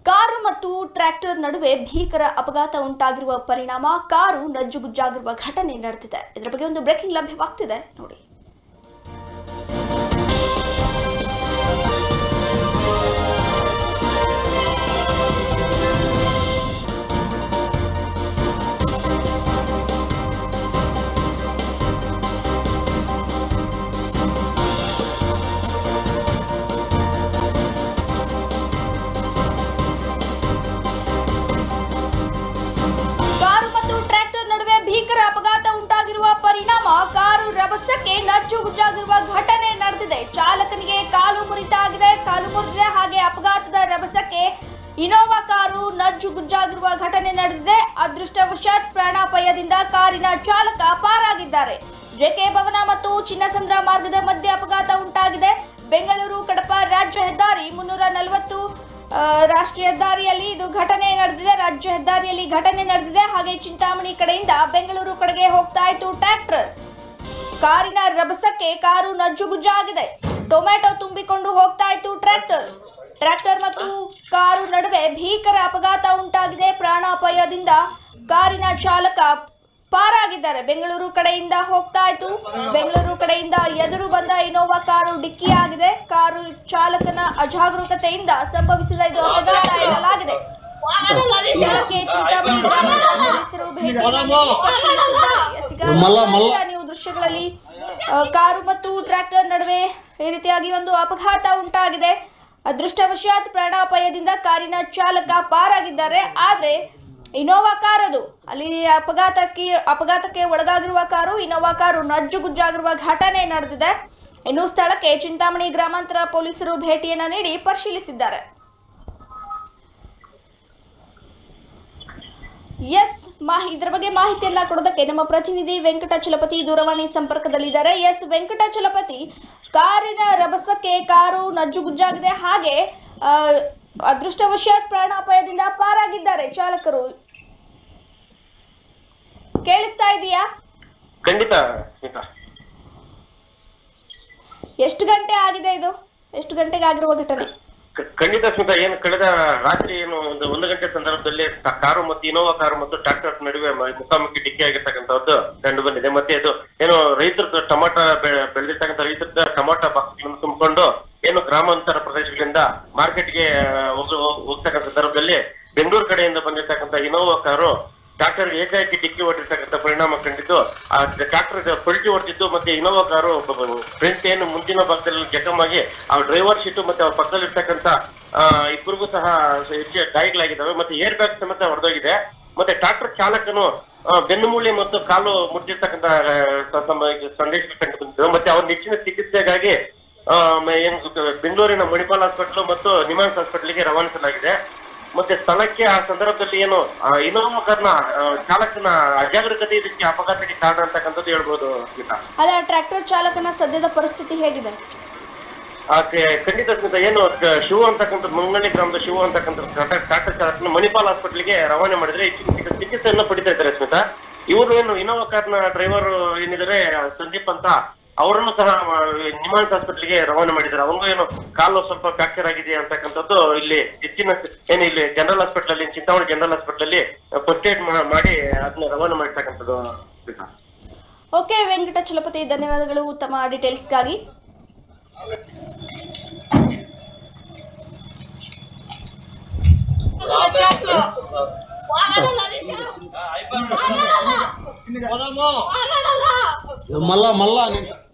Car ಮತ್ತು tractor ನಡುವೆ ಭೀಕರ ಅಪಘಾತ ಉಂಟಾಗಿರುವ ಪರಿಣಾಮ ಕಾರು ನಜ್ಜುಗುಜ್ಜಾಗಿರುವ ಘಟನೆ ನಡೆದಿದೆ ಇದರ ಬಗ್ಗೆ ಒಂದು ಬ್ರೇಕಿಂಗ್ ಲಭ್ಯವಾಗ್ತಿದೆ ನೋಡಿ ಕಾರು ಮತ್ತು ಟ್ರ್ಯಾಕ್ಟರ್ ನಡುವೆ ಭೀಕರ ಅಪಘಾತ ಉಂಟಾಗಿರುವ ಪರಿಣಾಮ ಕಾರು ರಭಸಕ್ಕೆ ನಜ್ಜುಗುಜ್ಜಾಗಿರುವ ಘಟನೆ ನಡೆದಿದೆ ಚಾಲಕನಿಗೆ ಕಾಲು ಮುರಿತಾಗಿದೆ ಕಾಲು ಮುರಿದಿದೆ ಹಾಗೆ ಅಪಘಾತದ ರಭಸಕ್ಕೆ ಇನೋವಾ ಕಾರು ನಜ್ಜುಗುಜ್ಜಾಗಿರುವ ಘಟನೆ ನಡೆದಿದೆ ಅದೃಷ್ಟವಶಾತ್ ಪ್ರಾಣಾಪಾಯದಿಂದ ಕಾರಿನ ಚಾಲಕ ಪಾರಾಗಿದ್ದಾರೆ ಜೆಕೆ ಭವನ ಮತ್ತು ಚಿನ್ನಸಂದ್ರ ಮಾರ್ಗದ ಮಧ್ಯೆ ಅಪಘಾತ ಉಂಟಾಗಿದೆ ಬೆಂಗಳೂರು ಕಡಪ ರಾಜ್ಯ ಹೆದ್ದಾರಿ ಮುನ್ನೂರ ನಲವತ್ತು ಆ, ರಾಷ್ಟ್ರೀಯ ಹೆದ್ದಾರಿಯಲ್ಲಿ ಇದು ಘಟನೆ ನಡೆದಿದೆ ರಾಜ್ಯ ಹೆದ್ದಾರಿಯಲ್ಲಿ ಘಟನೆ ನಡೆದಿದೆ ಹಾಗೆ ಚಿಂತಾಮಣಿ ಕಡೆಯಿಂದ ಬೆಂಗಳೂರು ಕಡೆಗೆ ಹೋಗ್ತಾ ಇತ್ತು ಟ್ರ್ಯಾಕ್ಟರ್ ಕಾರಿನ ರಭಸಕ್ಕೆ ಕಾರು ನಜ್ಜುಗುಜ್ಜಾಗಿದೆ ಟೊಮ್ಯಾಟೊ ತುಂಬಿಕೊಂಡು ಹೋಗ್ತಾ ಇತ್ತು ಟ್ರ್ಯಾಕ್ಟರ್ ಟ್ರ್ಯಾಕ್ಟರ್ ಮತ್ತು ಕಾರು ನಡುವೆ ಭೀಕರ ಅಪಘಾತ ಉಂಟಾಗಿದೆ ಪ್ರಾಣಾಪಾಯದಿಂದ ಕಾರಿನ ಚಾಲಕ ಪಾರಾಗಿದ್ದಾರೆ ಬೆಂಗಳೂರು ಕಡೆಯಿಂದ ಹೋಗ್ತಾ ಇತ್ತು ಬೆಂಗಳೂರು ಕಡೆಯಿಂದ ಎದುರು ಬಂದ ಇನೋವಾ ಕಾರು ಡಿಕ್ಕಿಯಾಗಿದೆ ಕಾರು ಚಾಲಕನ ಅಜಾಗರೂಕತೆಯಿಂದ ಸಂಭವಿಸಿದ ಇದು ಅಪಘಾತ ಎನ್ನಲಾಗಿದೆ ಸ್ಥಳಕ್ಕೆ ಚಿಂತಾಮಣಿ ಗ್ರಾಮದ ಪೊಲೀಸರು ಭೇಟಿ ನೀಡಿ ಪರಿಶೀಲಿಸಿದ್ದಾರೆ. ಎಸ್, ಈಗ ಮಲ್ಲ- ಮಲ್ಲ- ನೀವು ದೃಶ್ಯಗಳಲ್ಲಿ ಆ, ಕಾರು ಮತ್ತು ಟ್ರ್ಯಾಕ್ಟರ್ ನಡುವೆ ಈ ರೀತಿಯಾಗಿ ಒಂದು ಅಪಘಾತ ಉಂಟಾಗಿದೆ ಅದೃಷ್ಟವಶಾತ್ ಪ್ರಾಣಾಪಾಯದಿಂದ ಕಾರಿನ ಚಾಲಕ ಪಾರಾಗಿದ್ದಾರೆ ಆದ್ರೆ ಇನೋವಾ ಕಾರ್ ಅದು ಅಲ್ಲಿ ಅಪಘಾತಕ್ಕೆ ಅಪಘಾತಕ್ಕೆ ಒಳಗಾಗಿರುವ ಕಾರು ಇನೋವಾ ಕಾರು ನಜ್ಜುಗುಜ್ಜಾಗಿರುವ ಘಟನೆ ನಡೆದಿದೆ ಇನ್ನು ಸ್ಥಳಕ್ಕೆ ಚಿಂತಾಮಣಿ ಗ್ರಾಮಾಂತರ ಪೊಲೀಸರು ಭೇಟಿಯನ್ನ ನೀಡಿ ಪರಿಶೀಲಿಸಿದ್ದಾರೆ ಎಸ್ ಮಾಹಿ ಇದರ ಬಗ್ಗೆ ಮಾಹಿತಿಯನ್ನ ಕೊಡೋದಕ್ಕೆ ನಮ್ಮ ಪ್ರತಿನಿಧಿ ವೆಂಕಟಾಚಲಪತಿ ದೂರವಾಣಿ ಸಂಪರ್ಕದಲ್ಲಿದ್ದಾರೆ ಎಸ್ ವೆಂಕಟಾಚಲಪತಿ ಕಾರಿನ ರಭಸಕ್ಕೆ ಕಾರು ನಜ್ಜುಗುಜ್ಜಾಗಿದೆ ಹಾಗೆ ಆ, ಅದೃಷ್ಟವಶಾತ್ ಪ್ರಾಣಾಪಾಯದಿಂದ ಪಾರಾಗಿದ್ದಾರೆ ಚಾಲಕರು ಕೇಳಿಸ್ತಾ ಇದೆಯಾ ಖಂಡಿತ ಸ್ಮಿತಾ ಎಷ್ಟು ಗಂಟೆ ಆಗಿದೆ ಇದು ಎಷ್ಟು ಗಂಟೆಗೆ ಆಗಿರುವ ಘಟನೆ ಕ- ಖಂಡಿತ ಸ್ಮಿತಾ ಏನು ಕಳೆದ ರಾತ್ರಿ ಏನು ಒಂದು ಒಂದು ಗಂಟೆ ಸಂದರ್ಭದಲ್ಲಿ ಕ- ಕಾರು ಮತ್ತು ಇನೋವಾ ಕಾರು ಮತ್ತು ಟ್ರಾಕ್ಟರ್ ನಡುವೆ ಮ- ಮುಖಾಮುಖಿ ಡಿಕ್ಕಿ ಆಗಿರ್ತಕ್ಕಂಥದ್ದು ಕಂಡು ಬಂದಿದೆ ಮತ್ತೆ ಇದು ಏನು ರೈತರದ್ದು ಟೊಮಾಟೊ ಬೆ- ಬೆಳೆದಿರ್ತಕ್ಕಂಥ ರೈತರದ ಟೊಮಾಟೊ ಬಾಕ್ಸ್ಗಳನ್ನು ತುಂಬಿಕೊಂಡು ಏನು ಗ್ರಾಮಾಂತರ ಪ್ರದೇಶಗಳಿಂದ ಮಾರ್ಕೆಟ್ಗೆ ಹೋಗ ಹೋಗ್ತಕ್ಕಂಥ ಸಂದರ್ಭದಲ್ಲಿ ಬೆಂಗಳೂರು ಕಡೆಯಿಂದ ಬಂದಿರ್ತಕ್ಕಂಥ ಇನೋವಾ ಕಾರು ಟ್ರಾಕ್ಟರ್ ಏಕಾಏಕಿ ಡಿಕ್ಕಿ ಹೊಡೆದಿರ್ತಕ್ಕಂಥ ಪರಿಣಾಮ ಕಂಡಿದ್ದು ಆ ಟ್ರಾಕ್ಟರ್ ಪಲ್ಟಿ ಹೊಡೆದಿದ್ದು ಮತ್ತೆ ಇನೋವಾ ಕಾರು ಫ್ರಂಟ್ ಏನು ಮುಂದಿನ ಭಾಗದಲ್ಲಿ ಜಖಮ್ ಆಗಿ ಆ ಡ್ರೈವರ್ ಸೀಟು ಮತ್ತೆ ಅವ್ರ ಪಕ್ಕದಲ್ಲಿ ಇರ್ತಕ್ಕಂಥ ಆ, ಇಬ್ಬರಿಗೂ ಸಹ ಹೆಚ್ಚು ಗಾಯಗಳಾಗಿದ್ದಾವೆ ಮತ್ತೆ ಏರ್ ಬ್ಯಾಗ್ ಸಮೇತ ಹೊಡೆದೋಗಿದೆ ಮತ್ತೆ ಟ್ರಾಕ್ಟರ್ ಚಾಲಕನು ಆ, ಬೆನ್ನುಮೂಳೆ ಮತ್ತು ಕಾಲು ಮುಟ್ಟಿರ್ತಕ್ಕಂಥ ಆ, ಸ- ಸಮ- ಸಂದೇಶ ಕಂಡು ಬಂದಿದ್ದು ಮತ್ತೆ ಅವ್ರ ಹೆಚ್ಚಿನ ಚಿಕಿತ್ಸೆಗಾಗಿ ಆ, ಮ- ಏನು ಬೆಂಗಳೂರಿನ ಮಣಿಪಾಲ್ ಹಾಸ್ಪಿಟಲ್ ಮತ್ತು ನಿಮಾನ್ಸ್ ಹಾಸ್ಪಿಟಲ್ಗೆ ರವಾನಿಸಲಾಗಿದೆ ಮತ್ತೆ ಸ್ಥಳಕ್ಕೆ ಆ ಸಂದರ್ಭದಲ್ಲಿ ಏನು ಆ, ಇನೋವಾ ಕಾರ್ನ ಆ, ಚಾಲಕನ ಅಜಾಗರೂಕತೆ ಇದಕ್ಕೆ ಅಪಘಾತಕ್ಕೆ ಕಾರಣ ಅಂತಕ್ಕಂಥದ್ದು ಹೇಳ್ಬೋದು ಗೀತಾ ಅಲ್ಲ ಟ್ರ್ಯಾಕ್ಟರ್ ಚಾಲಕನ ಸದ್ಯದ ಪರಿಸ್ಥಿತಿ ಹೇಗಿದೆ ಆ ಕ- ಖಂಡಿತ ಸ್ಮಿತಾ ಏನು ಕ- ಶಿವು ಅಂತಕ್ಕಂಥ ಮುಂಗಳ್ಳಿ ಗ್ರಾಮದ ಶಿವು ಅಂತಕ್ಕಂಥ ಟಾಟಾ ಟಾಟಾ ಚಾಲಕನ ಮಣಿಪಾಲ್ ಹಾಸ್ಪಿಟಲ್ಗೆ ರವಾನೆ ಮಾಡಿದ್ರೆ ಹೆಚ್ಚಿನ ಚಿಕಿತ್ಸೆ- ಚಿಕಿತ್ಸೆಯನ್ನ ಪಡಿತಾ ಇದ್ದಾರೆ ಸ್ಮಿತಾ ಇವರು ಏನು ಇನೋವಾ ಕಾರ್ನ ಡ್ರೈವರ್ ಏನಿದ್ದಾರೆ ಸಂದೀಪ್ ಅಂತ ಅವರನ್ನು ಸಹ ಆ, ನಿಮಾನ್ಸ್ ಹಾಸ್ಪಿಟಲ್ಗೆ ರವಾನೆ ಮಾಡಿದ್ದಾರೆ ಅವನಿಗೂ ಏನು ಕಾಲು ಸ್ವಲ್ಪ ಫ್ರಾಕ್ಚರ್ ಆಗಿದೆ ಅಂತಕ್ಕಂಥದ್ದು ಇಲ್ಲಿ ಹೆಚ್ಚಿನ ಏನು ಇಲ್ಲಿ ಜನರಲ್ ಹಾಸ್ಪಿಟಲ್ ಅಲ್ಲಿ ಚಿಂತಾಮಣಿ ಜನರಲ್ ಹಾಸ್ಪಿಟಲ್ ಅಲ್ಲಿ ಫಸ್ಟ್ ಏಡ್ ಮಾಡಿ ಅದನ್ನ ರವಾನೆ ಮಾಡಿರ್ತಕ್ಕಂಥದ್ದು ಸ್ಮಿತಾ ಓಕೆ ವೆಂಕಟಾಚಲಪತಿ ಧನ್ಯವಾದಗಳು ತಮ್ಮ ಡೀಟೇಲ್ಸ್ಗಾಗಿ ಮಲ್ಲ ಮಲ್ಲ ನಿಂತ